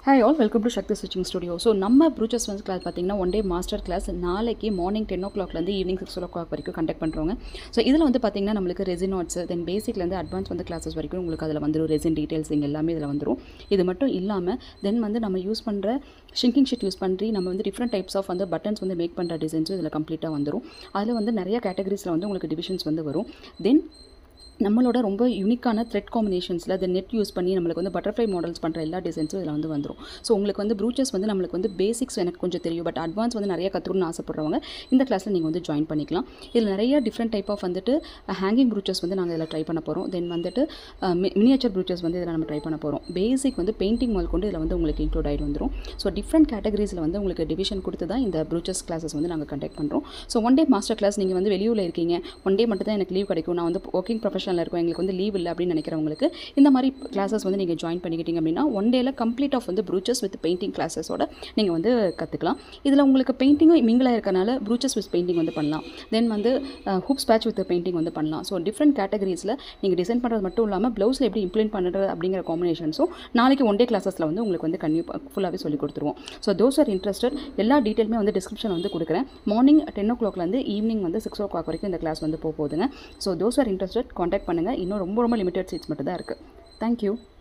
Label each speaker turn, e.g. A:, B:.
A: hi all welcome to Sakthi stitching studio so நம்ம brooches வந்து class பார்த்தீங்கன்னா ஒன் டே மாஸ்டர் கிளாஸ் நாளைக்கு morning ten ஓ கிளாக்லேருந்து ஈவினிங் சிக்ஸ் ஓ கிளாக் வரைக்கும் கண்டக்ட் பண்ணுறோங்க ஸோ இதில் வந்து பார்த்தீங்கன்னா நம்மளுக்கு ரெசின் நோட்ஸ் தென் பேசிக்லேருந்து அட்வான்ஸ் வந்து கிளாஸஸ் வரைக்கும் உங்களுக்கு அதில் வந்துடும் ரெசின் டீட்டெயில்ஸ் இங்கே எல்லாமே இதில் வந்துடும் இது மட்டும் இல்லாமல் தென் வந்து நம்ம யூஸ் பண்ணுற ஷிங்கிங் ஷீட் யூஸ் பண்ணி நம்ம வந்து டிஃப்ரெண்ட் டைப்ஸ் ஆஃப் வந்து பட்டன்ஸ் வந்து மேக் பண்ணுற டிசைன்ஸும் இதில் கம்ப்ளீட்டாக வந்துடும் அதில் வந்து நிறைய கேட்டகரிஸில் வந்து உங்களுக்கு டிவிஷன்ஸ் வந்து வரும் தென் நம்மளோட ரொம்ப யூனிக்கான த்ரெட் காம்பினேஷன்ஸில் அதை நெட் யூஸ் பண்ணி நம்மளுக்கு வந்து பட்டர்ஃப்ளை மாடல்ஸ் பண்ணுற எல்லா டிசைன்ஸும் இதில் வந்து வந்துடும் ஸோ உங்களுக்கு வந்து ப்ரூச்சஸ் வந்து நம்மளுக்கு வந்து பேசிக்ஸ் எனக்கு கொஞ்சம் தெரியும் பட் அட்வான்ஸ் வந்து நிறைய கற்றுக்கணும்னு ஆசைப்படுறவங்க இந்த கிளாஸில் நீங்கள் வந்து ஜாயின் பண்ணிக்கலாம் இதில் நிறைய டிஃப்ரெண்ட் டைப் ஆஃப் வந்துட்டு ஹேங்கிங் ப்ரூச்சஸ் வந்து நாங்கள் இதில் ட்ரை பண்ண போகிறோம் தென் வந்துட்டு மினியேச்சர் ப்ரூச்சஸ் வந்து இதில் நம்ம ட்ரை பண்ண போகிறோம் பேசிக் வந்து பெயிண்டிங் முதல் கொண்டு இதில் வந்து உங்களுக்கு இன்க்ளூட் ஆகிட்டு வந்துடும் ஸோ டிஃப்ரெண்ட் கேட்டகரிஸில் வந்து உங்களுக்கு டிவிஷன் கொடுத்து தான் இந்த ப்ரூச்சஸ் கிளாஸஸ் வந்து நாங்கள் கண்டக்ட் பண்ணுறோம் so one day master class நீங்கள் வந்து வெளியூரில் இருக்கீங்க ஒன் டே மட்டும் தான் எனக்கு லீவ் கிடைக்கும் நான் வந்து ஒர்க்கிங் ப்ரொஃபஷனில் இருக்கோம் எங்களுக்கு வந்து லீவ் இல்லை அப்படின்னு நினைக்கிறவங்களுக்கு இந்த மாதிரி கிளாஸஸ் வந்து நீங்கள் ஜாயின் பண்ணிக்கிட்டீங்க அப்படின்னா ஒன் டேல கம்ப்ளீட் ஆஃப் வந்து ப்ரூச்சஸ் வித் பெயிண்டிங் கிளாஸஸோட நீங்கள் வந்து கற்றுக்கலாம் இதில் உங்களுக்கு பெயிண்டிங்கும் மிங்கிளாக இருக்கனால ப்ரூச்சஸ் வித் பெயிண்டிங் வந்து பண்ணலாம் தென் வந்து ஹூப்ஸ் பேட்ச் வித் பெயிண்டிங் வந்து பண்ணலாம் ஸோ டிஃப்ரெண்ட் கேட்டகரிஸில் நீங்கள் டிசைன் பண்ணுறது மட்டும் இல்லாமல் ப்ளவுஸில் எப்படி இம்ப்ளிமெண்ட் பண்ணுறது அப்படிங்கிற காம்பினேஷன்ஸும் நாளைக்கு ஒன் டே கிளாஸஸில் வந்து உங்களுக்கு வந்து கன்யூ ஃபுல்லாகவே சொல்லி கொடுத்துருவோம் ஸோ தோஸ் ஆர் இன்ட்ரெஸ்டட் எல்லா டீட்டெயிலுமே வந்து டிஸ்கிரிப்ஷன் வந்து கொடுக்குறேன் மார்னிங் டென் ஓ கிளாக்லேருந்து ஈவினிங் வந்து சிக்ஸ் ஓ கிளாக் வரைக்கும் இந்த கிளாஸ் வந்து போக போகுதுங்க so those are interested contact பண்ணுங்கள் இன்னும் ரொம்ப ரொம்ப லிமிடெட் சீட்ஸ் மட்டும் தான் இருக்குது தேங்க்யூ